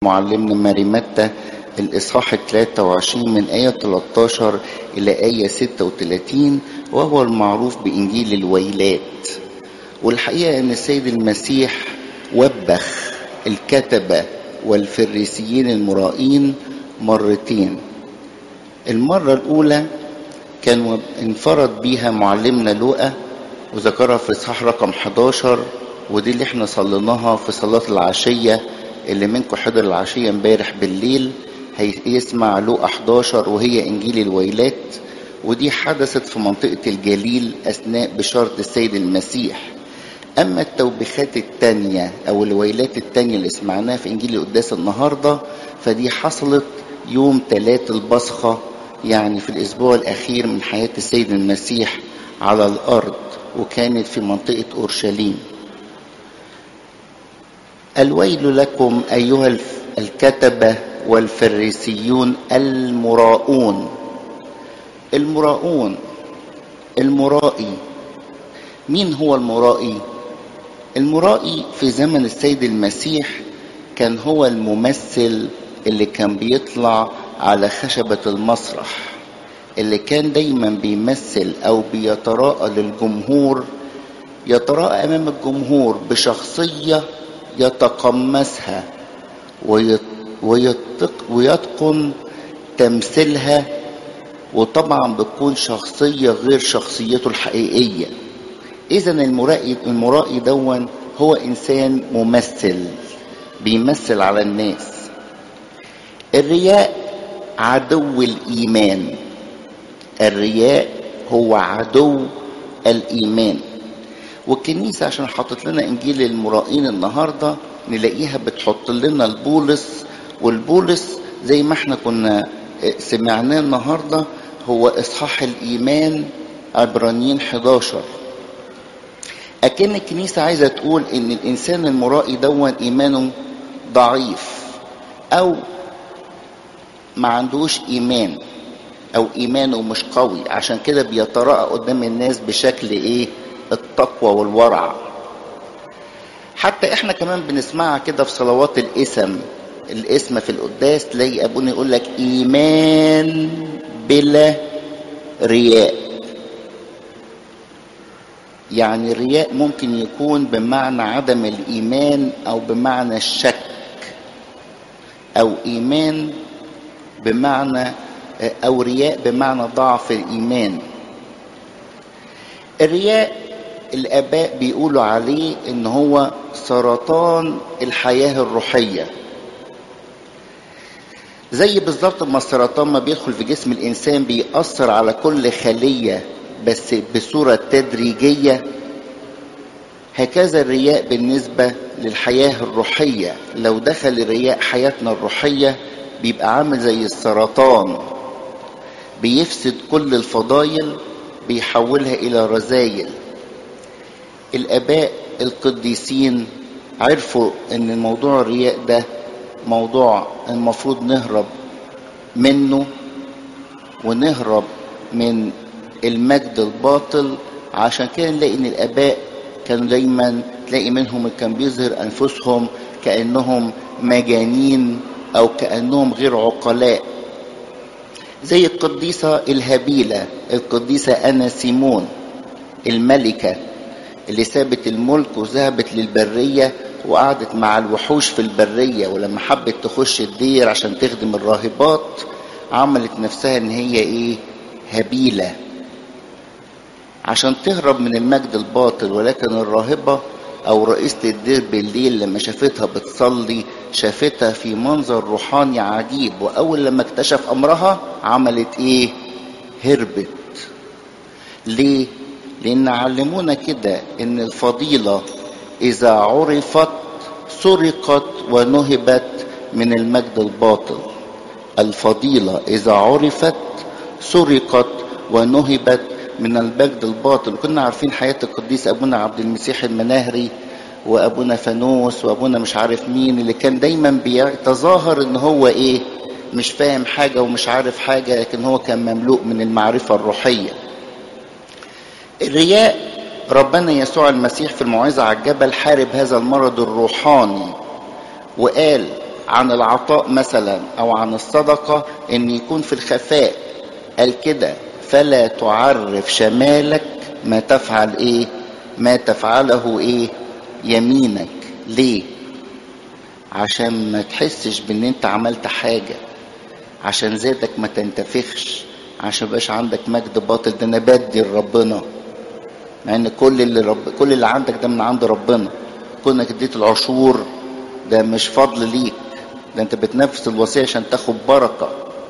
معلمنا ماري متى الإصحاح 23 من آية 13 إلى آية 36 وهو المعروف بإنجيل الويلات والحقيقة أن السيد المسيح وبخ الكتبة والفريسيين المرائين مرتين المرة الأولى كان انفرد بيها معلمنا لوقا وذكرها في إصحاح رقم 11 ودي اللي احنا صليناها في صلاة العشية اللي منكم حضر العشية امبارح بالليل هيسمع لوقا 11 وهي إنجيل الويلات ودي حدثت في منطقة الجليل أثناء بشارة السيد المسيح أما التوبيخات التانية أو الويلات التانية اللي سمعناها في إنجيل القداس النهاردة فدي حصلت يوم تلات البصخة يعني في الأسبوع الأخير من حياة السيد المسيح على الأرض وكانت في منطقة أورشليم الويل لكم أيها الكتبة والفريسيون المراؤون المراؤون المرائي مين هو المرائي المرائي في زمن السيد المسيح كان هو الممثل اللي كان بيطلع على خشبة المسرح اللي كان دايما بيمثل او بيتراءى للجمهور يتراءى امام الجمهور بشخصية يتقمصها ويتق ويتقن تمثيلها وطبعا بتكون شخصية غير شخصيته الحقيقية اذا المرائي المرائي دون هو انسان ممثل بيمثل على الناس الرياء عدو الايمان الرياء هو عدو الايمان والكنيسة عشان حطت لنا انجيل المرائين النهاردة نلاقيها بتحط لنا البولس والبولس زي ما احنا كنا سمعناه النهاردة هو اصحاح الايمان عبرانيين 11 أكن الكنيسة عايزة تقول إن الإنسان المرائي دون إيمانه ضعيف أو ما عندوش إيمان أو إيمانه مش قوي عشان كده بيتراءى قدام الناس بشكل إيه التقوى والورع حتى إحنا كمان بنسمعها كده في صلوات الإسم الاسم في القداس تلاقي أبونا يقول لك إيمان بلا رياء يعني الرياء ممكن يكون بمعنى عدم الايمان او بمعنى الشك او ايمان بمعنى او رياء بمعنى ضعف الايمان الرياء الاباء بيقولوا عليه ان هو سرطان الحياه الروحيه زي بالظبط ما السرطان ما بيدخل في جسم الانسان بيأثر على كل خليه بس بصورة تدريجية هكذا الرياء بالنسبة للحياة الروحية لو دخل الرياء حياتنا الروحية بيبقى عامل زي السرطان بيفسد كل الفضايل بيحولها إلى رذايل الآباء القديسين عرفوا ان موضوع الرياء ده موضوع المفروض نهرب منه ونهرب من المجد الباطل عشان كده نلاقي ان الاباء كانوا دايما تلاقي منهم اللي كان بيظهر انفسهم كانهم مجانين او كانهم غير عقلاء زي القديسه الهبيله القديسه انا سيمون الملكه اللي سابت الملك وذهبت للبريه وقعدت مع الوحوش في البريه ولما حبت تخش الدير عشان تخدم الراهبات عملت نفسها ان هي ايه هبيله عشان تهرب من المجد الباطل ولكن الراهبة أو رئيسة الدير بالليل لما شافتها بتصلي شافتها في منظر روحاني عجيب وأول لما اكتشف أمرها عملت إيه؟ هربت ليه؟ لأن علمونا كده إن الفضيلة إذا عرفت سرقت ونهبت من المجد الباطل الفضيلة إذا عرفت سرقت ونهبت من المجد الباطل كنا عارفين حياة القديس أبونا عبد المسيح المناهري وأبونا فانوس وأبونا مش عارف مين اللي كان دايما بيتظاهر إن هو إيه مش فاهم حاجة ومش عارف حاجة لكن هو كان مملوء من المعرفة الروحية الرياء ربنا يسوع المسيح في الموعظة على الجبل حارب هذا المرض الروحاني وقال عن العطاء مثلا او عن الصدقة ان يكون في الخفاء قال كده فلا تعرف شمالك ما تفعل ايه ما تفعله ايه يمينك ليه عشان ما تحسش بان انت عملت حاجة عشان ذاتك ما تنتفخش عشان مبقاش عندك مجد باطل ده انا بدي لربنا مع ان كل اللي رب كل اللي عندك ده من عند ربنا كونك اديت العشور ده مش فضل ليك ده انت بتنفذ الوصيه عشان تاخد بركه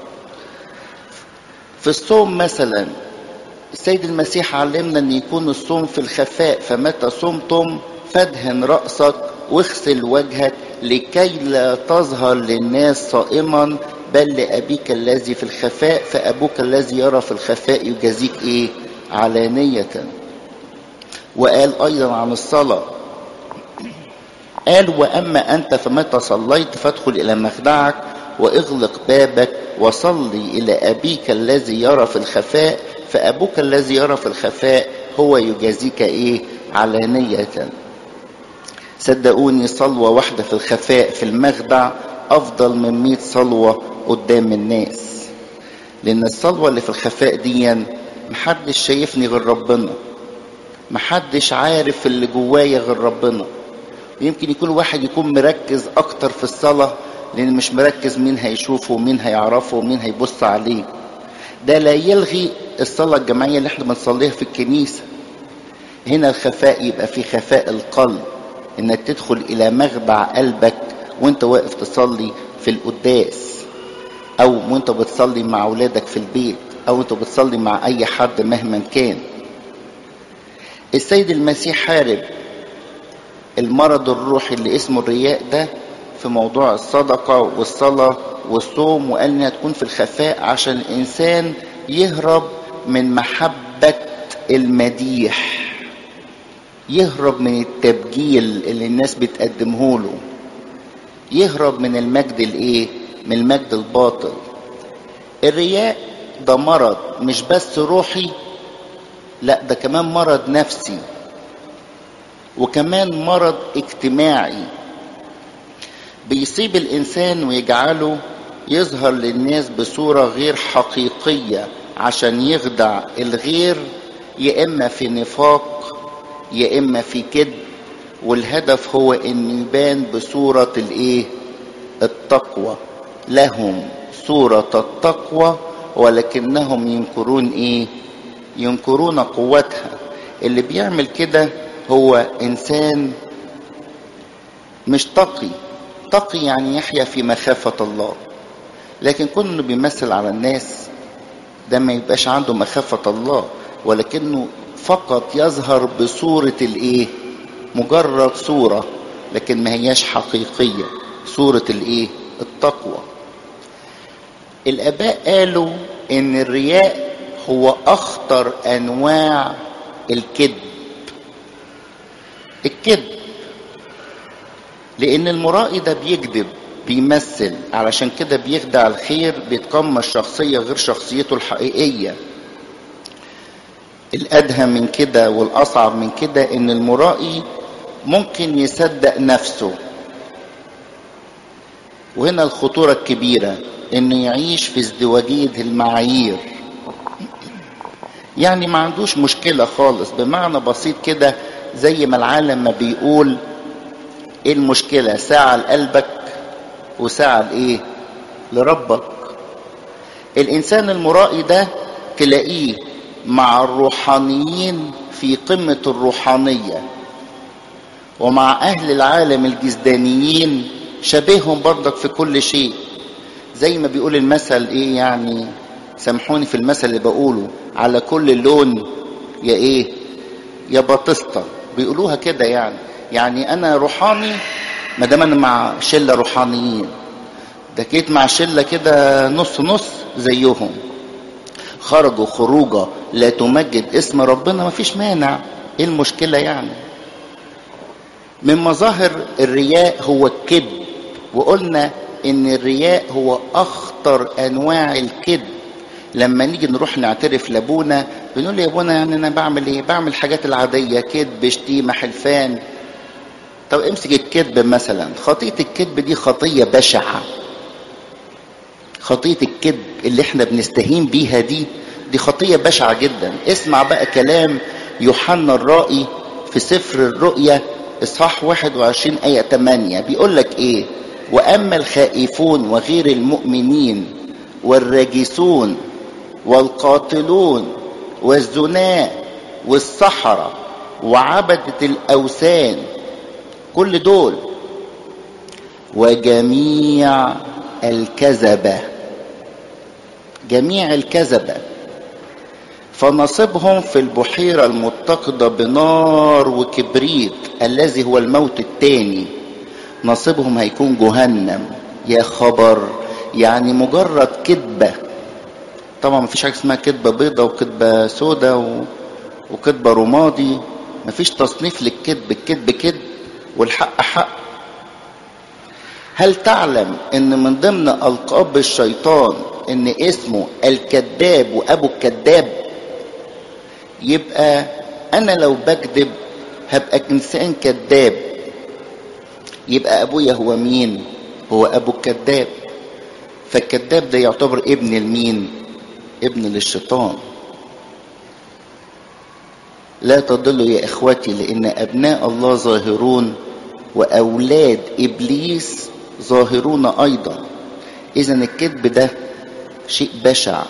في الصوم مثلا السيد المسيح علمنا ان يكون الصوم في الخفاء فمتى صمتم فادهن راسك واغسل وجهك لكي لا تظهر للناس صائما بل لابيك الذي في الخفاء فابوك الذي يرى في الخفاء يجازيك ايه علانيه وقال ايضا عن الصلاه قال واما انت فمتى صليت فادخل الى مخدعك واغلق بابك وصلي الى ابيك الذي يرى في الخفاء فابوك الذي يرى في الخفاء هو يجازيك ايه علانيه صدقوني صلوه واحده في الخفاء في المخدع افضل من مئة صلوه قدام الناس لان الصلوه اللي في الخفاء دي محدش شايفني غير ربنا محدش عارف اللي جوايا غير ربنا يمكن يكون واحد يكون مركز اكتر في الصلاة لان مش مركز مين هيشوفه ومين هيعرفه ومين هيبص عليه ده لا يلغي الصلاة الجماعية اللي احنا بنصليها في الكنيسة هنا الخفاء يبقى في خفاء القلب انك تدخل الى مخدع قلبك وانت واقف تصلي في القداس او وانت بتصلي مع اولادك في البيت او انت بتصلي مع اي حد مهما كان السيد المسيح حارب المرض الروحي اللي اسمه الرياء ده في موضوع الصدقة والصلاة والصوم وقال انها تكون في الخفاء عشان الانسان يهرب من محبة المديح يهرب من التبجيل اللي الناس بتقدمه له يهرب من المجد الايه من المجد الباطل الرياء ده مرض مش بس روحي لا ده كمان مرض نفسي وكمان مرض اجتماعي بيصيب الانسان ويجعله يظهر للناس بصوره غير حقيقيه عشان يخدع الغير يا اما في نفاق يا اما في كذب والهدف هو ان يبان بصوره الايه التقوى لهم صوره التقوى ولكنهم ينكرون ايه ينكرون قوتها اللي بيعمل كده هو انسان مش تقي تقي يعني يحيا في مخافة الله لكن كونه بيمثل على الناس ده ما يبقاش عنده مخافة الله ولكنه فقط يظهر بصورة الايه مجرد صورة لكن ما هياش حقيقية صورة الايه التقوى الاباء قالوا ان الرياء هو اخطر انواع الكذب الكذب لان المرائي ده بيكذب بيمثل علشان كده بيخدع الخير بيتقمص شخصيه غير شخصيته الحقيقيه الادهى من كده والاصعب من كده ان المرائي ممكن يصدق نفسه وهنا الخطوره الكبيره انه يعيش في ازدواجيه المعايير يعني ما عندوش مشكله خالص بمعنى بسيط كده زي ما العالم ما بيقول ايه المشكلة ساعة لقلبك وساعة لايه لربك الانسان المرائي ده تلاقيه مع الروحانيين في قمة الروحانية ومع اهل العالم الجزدانيين شبههم برضك في كل شيء زي ما بيقول المثل ايه يعني سامحوني في المثل اللي بقوله على كل لون يا ايه يا بطسطة بيقولوها كده يعني يعني انا روحاني ما دام انا مع شله روحانيين ده جيت مع شله كده نص نص زيهم خرجوا خروجه لا تمجد اسم ربنا ما فيش مانع ايه المشكله يعني من مظاهر الرياء هو الكذب وقلنا ان الرياء هو اخطر انواع الكذب لما نيجي نروح نعترف لابونا بنقول له يا ابونا يعني انا بعمل ايه بعمل الحاجات العاديه كذب شتيمه حلفان طب امسك الكذب مثلا خطية الكذب دي خطية بشعة خطية الكذب اللي احنا بنستهين بيها دي دي خطية بشعة جدا اسمع بقى كلام يوحنا الرائي في سفر الرؤيا اصحاح 21 آية 8 بيقول لك ايه واما الخائفون وغير المؤمنين والراجسون والقاتلون والزناء والسحرة وعبدة الأوثان كل دول وجميع الكذبة جميع الكذبة فنصبهم في البحيرة المتقدة بنار وكبريت الذي هو الموت الثاني نصيبهم هيكون جهنم يا خبر يعني مجرد كذبة طبعا مفيش حاجة اسمها كذبة بيضة وكذبة سودة و... وكذبة رمادي مفيش تصنيف للكذب الكذب كذب والحق حق هل تعلم ان من ضمن القاب الشيطان ان اسمه الكذاب وابو الكذاب يبقى انا لو بكذب هبقى انسان كذاب يبقى ابويا هو مين هو ابو الكذاب فالكذاب ده يعتبر ابن المين ابن للشيطان لا تضلوا يا اخوتي لان ابناء الله ظاهرون واولاد ابليس ظاهرون ايضا اذا الكذب ده شيء بشع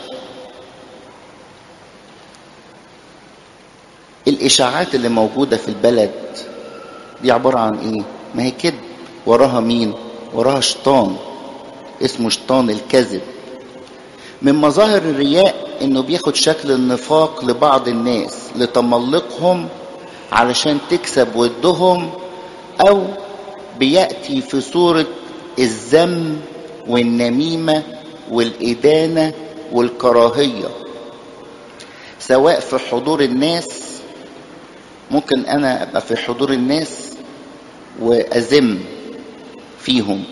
الاشاعات اللي موجوده في البلد دي عباره عن ايه ما هي كذب وراها مين وراها شيطان اسمه شيطان الكذب من مظاهر الرياء انه بياخد شكل النفاق لبعض الناس لتملقهم علشان تكسب ودهم او بياتي في صوره الذم والنميمه والادانه والكراهيه سواء في حضور الناس ممكن انا ابقى في حضور الناس واذم فيهم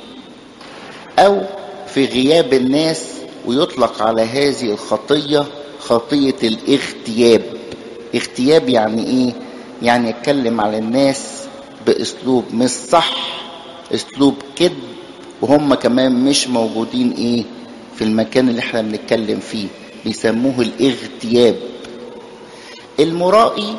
او في غياب الناس ويطلق على هذه الخطيه خطيه الاغتياب اغتياب يعني ايه يعني اتكلم على الناس باسلوب مش صح اسلوب كذب وهم كمان مش موجودين ايه في المكان اللي احنا بنتكلم فيه بيسموه الاغتياب المرائي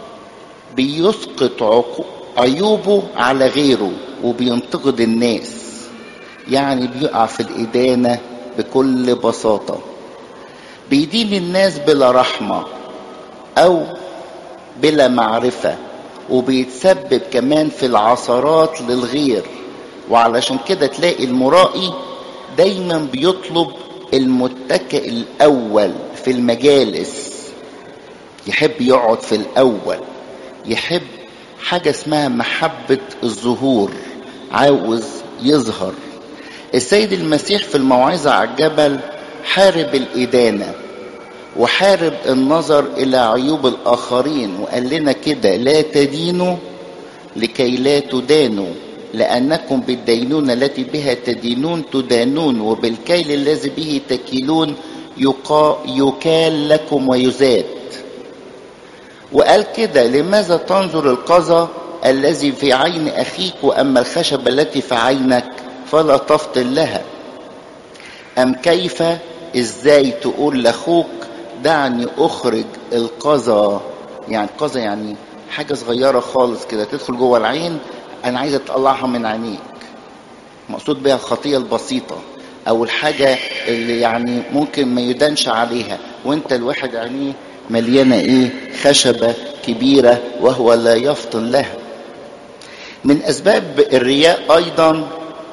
بيسقط عقو... عيوبه على غيره وبينتقد الناس يعني بيقع في الإدانة بكل بساطة بيدين الناس بلا رحمة أو بلا معرفة وبيتسبب كمان في العثرات للغير وعلشان كده تلاقي المرائي دايما بيطلب المتكئ الأول في المجالس يحب يقعد في الأول يحب حاجة اسمها محبة الظهور عاوز يظهر السيد المسيح في الموعظة على الجبل حارب الإدانة وحارب النظر إلى عيوب الآخرين وقال لنا كده لا تدينوا لكي لا تدانوا لأنكم بالدينونة التي بها تدينون تدانون وبالكيل الذي به تكيلون يقا يكال لكم ويزاد وقال كده لماذا تنظر القذى الذي في عين أخيك وأما الخشبة التي في عينك فلا تفطن لها أم كيف إزاي تقول لأخوك دعني أخرج القذى يعني القذى يعني حاجة صغيرة خالص كده تدخل جوه العين أنا عايز أطلعها من عينيك مقصود بها الخطية البسيطة أو الحاجة اللي يعني ممكن ما يدانش عليها وأنت الواحد عينيه مليانة إيه خشبة كبيرة وهو لا يفطن لها من أسباب الرياء أيضا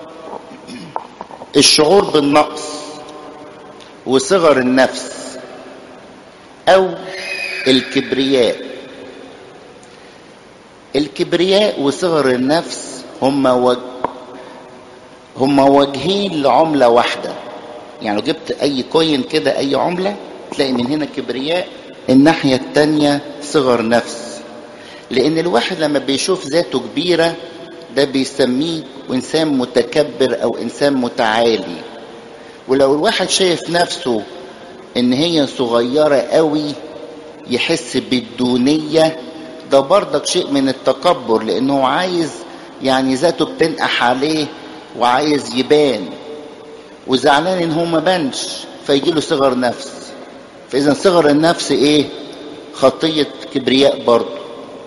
الشعور بالنقص وصغر النفس أو الكبرياء الكبرياء وصغر النفس هما وج... هما وجهين لعملة واحدة يعني لو جبت أي كوين كده أي عملة تلاقي من هنا كبرياء الناحية التانية صغر نفس لأن الواحد لما بيشوف ذاته كبيرة ده بيسميه إنسان متكبر أو إنسان متعالي ولو الواحد شايف نفسه إن هي صغيرة قوي يحس بالدونية ده برضك شيء من التكبر لأنه عايز يعني ذاته بتنقح عليه وعايز يبان وزعلان ان هو ما بانش فيجي له صغر نفس فاذا صغر النفس ايه خطيه كبرياء برضه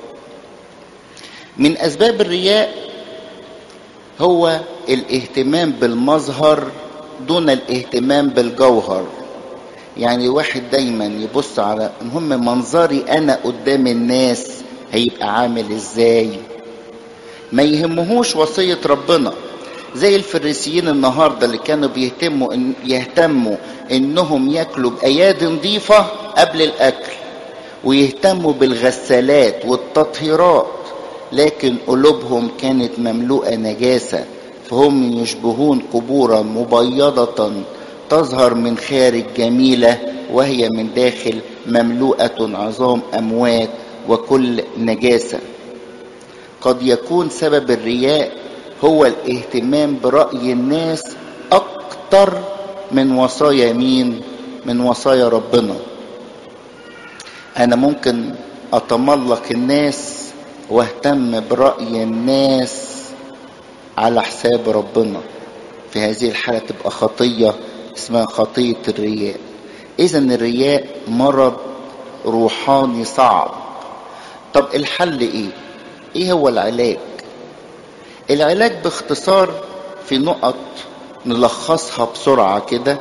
من اسباب الرياء هو الاهتمام بالمظهر دون الاهتمام بالجوهر يعني واحد دايما يبص على المهم منظري انا قدام الناس هيبقى عامل ازاي ما يهمهوش وصية ربنا زي الفريسيين النهاردة اللي كانوا بيهتموا إن يهتموا انهم ياكلوا بايادي نظيفة قبل الاكل ويهتموا بالغسالات والتطهيرات لكن قلوبهم كانت مملوءة نجاسة فهم يشبهون قبورا مبيضة تظهر من خارج جميلة وهي من داخل مملوءة عظام أموات وكل نجاسة قد يكون سبب الرياء هو الاهتمام برأي الناس أكتر من وصايا مين من وصايا ربنا أنا ممكن أتملق الناس واهتم برأي الناس على حساب ربنا في هذه الحالة تبقى خطية اسمها خطية الرياء إذا الرياء مرض روحاني صعب طب الحل إيه؟ إيه هو العلاج؟ العلاج باختصار في نقط نلخصها بسرعة كده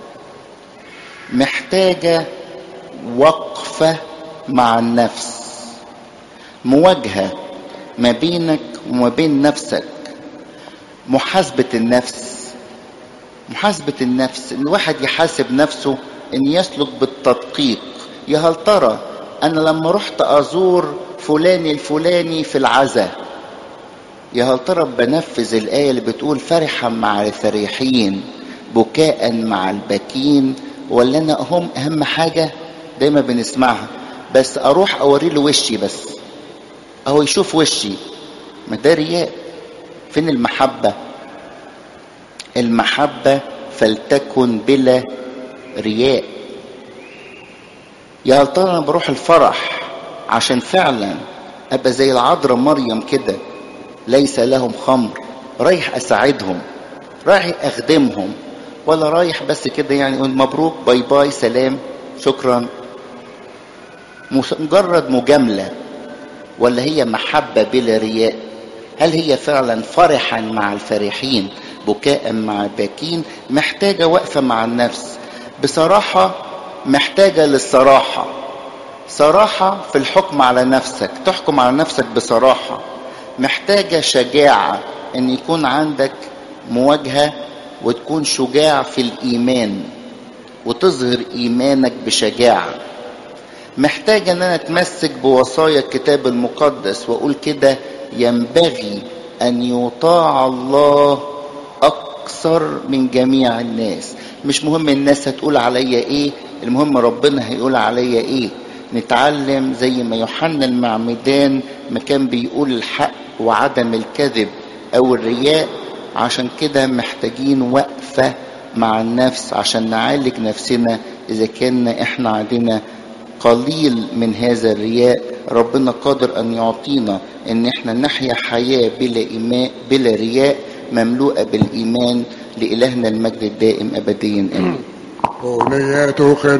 محتاجة وقفة مع النفس مواجهة ما بينك وما بين نفسك محاسبة النفس محاسبة النفس ان الواحد يحاسب نفسه ان يسلك بالتدقيق يا هل ترى انا لما رحت ازور فلان الفلاني في العزاء يا هل ترى بنفذ الآية اللي بتقول فرحا مع الفرحين بكاء مع البكين ولا أنا هم أهم حاجة دايما بنسمعها بس أروح أوري له وشي بس أهو يشوف وشي ما ده رياء فين المحبة المحبة فلتكن بلا رياء يا هل ترى أنا بروح الفرح عشان فعلا أبقى زي العذراء مريم كده ليس لهم خمر رايح اساعدهم رايح اخدمهم ولا رايح بس كده يعني اقول مبروك باي باي سلام شكرا مجرد مجامله ولا هي محبه بلا رياء هل هي فعلا فرحا مع الفرحين بكاء مع الباكين محتاجه وقفه مع النفس بصراحه محتاجه للصراحه صراحه في الحكم على نفسك تحكم على نفسك بصراحه محتاجة شجاعة ان يكون عندك مواجهة وتكون شجاع في الايمان وتظهر ايمانك بشجاعة محتاجة ان انا اتمسك بوصايا الكتاب المقدس واقول كده ينبغي ان يطاع الله اكثر من جميع الناس مش مهم الناس هتقول عليا ايه المهم ربنا هيقول عليا ايه نتعلم زي ما يوحنا المعمدان ما كان بيقول الحق وعدم الكذب او الرياء عشان كده محتاجين وقفة مع النفس عشان نعالج نفسنا اذا كان احنا عندنا قليل من هذا الرياء ربنا قادر ان يعطينا ان احنا نحيا حياة بلا إيمان بلا رياء مملوءة بالايمان لالهنا المجد الدائم ابديا امين